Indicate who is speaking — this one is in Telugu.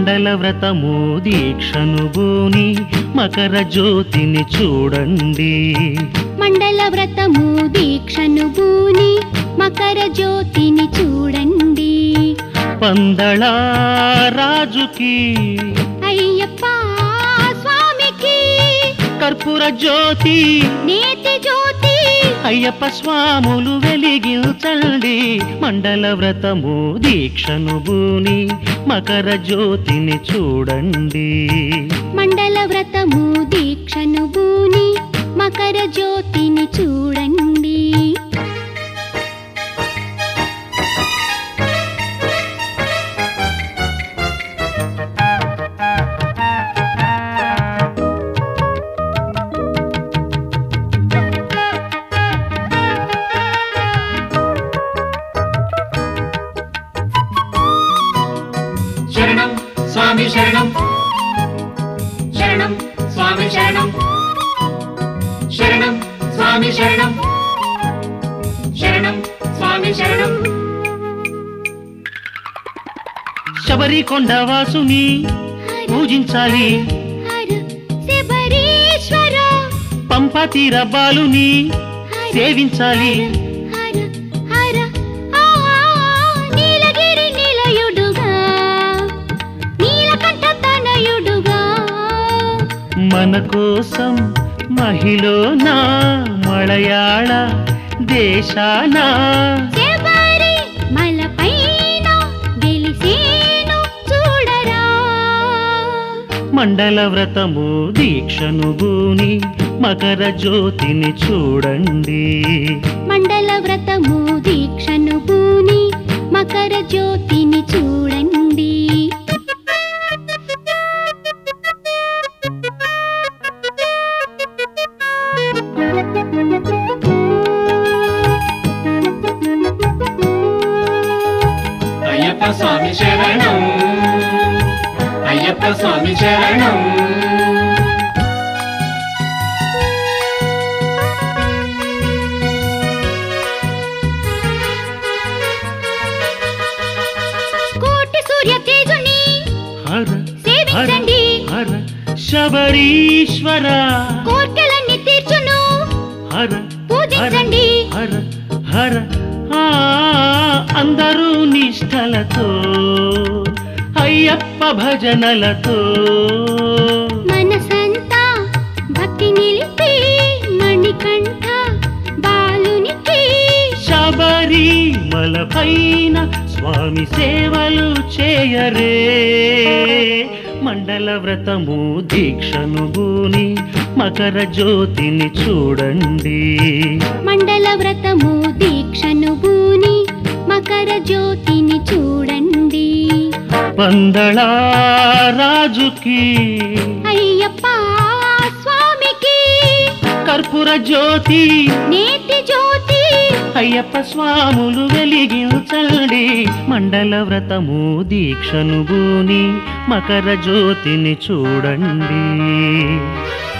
Speaker 1: మండల వ్రతము దీక్షను బూని మకర జ్యోతిని చూడండి
Speaker 2: మండల వ్రతము దీక్షను బూని మకర జ్యోతిని చూడండి
Speaker 1: పందళ రాజుకి
Speaker 2: అయ్యప్ప స్వామికి
Speaker 1: కర్పూర జ్యోతి
Speaker 2: నేతి జ్యోతి
Speaker 1: అయ్యప్ప స్వాములు వెలిగించండి మండల వ్రతము దీక్షను బూని మకర జ్యోతిని చూడండి
Speaker 2: మండల వ్రతము దీక్షను బూని మకర జ్యోతిని చూడండి
Speaker 3: శరణం స్వామి శరణం శరణం స్వామి శరణం శరణం స్వామి శరణం శరణం స్వామి శరణం
Speaker 1: శబరి కొండవాసుని పూజించాలి
Speaker 2: హర శబరీశ్వర
Speaker 1: పంప తీర బాలుని
Speaker 2: హర
Speaker 1: సేవించాలి
Speaker 2: హర హర ఆ నీలగిరి నిలయుడుగా నీలకంఠ తనయుడుగా
Speaker 1: మన కోసం మహిళన మలయాళ దేశాన
Speaker 2: శబరి మలపైన వెలిసేను చూడరా
Speaker 1: మండల వ్రతము దీక్షను బూని మకర జ్యోతిని చూడండి
Speaker 2: మండల వ్రతము దీక్షను బూని మకర జ్యోతిని చూడండి
Speaker 3: అయ్యప్ప స్వామి శరణం అయ్యప్ప స్వామి శరణం
Speaker 2: కోటి సూర్య తేజుని
Speaker 1: హర హర
Speaker 2: సేవించండి
Speaker 1: హర శబరీశ్వర
Speaker 2: కోర్కెలన్నీ తీర్చును
Speaker 1: హర
Speaker 2: పూజించండి
Speaker 1: హర హర ఆ, అందరూ నిష్టలతో అయ్యప్ప భజనలతో
Speaker 2: మనసంతా భక్తి నిలిపి మణికంఠ బాలునికి
Speaker 1: శబరి మలపైన స్వామి సేవలు చేయరే మండల వ్రతము దీక్షను బూని మకర జ్యోతిని చూడండి
Speaker 2: మండల వ్రతము దీక్షను బూని మకర జ్యోతిని చూడండి
Speaker 1: పందళ రాజుకి
Speaker 2: అయ్యప్ప స్వామికి
Speaker 1: కర్పూర జ్యోతి
Speaker 2: నేతి జ్యోతి
Speaker 1: అయ్యప్ప స్వాములు వెలిగించండి మండల వ్రతము దీక్షను బూని మకర జ్యోతిని చూడండి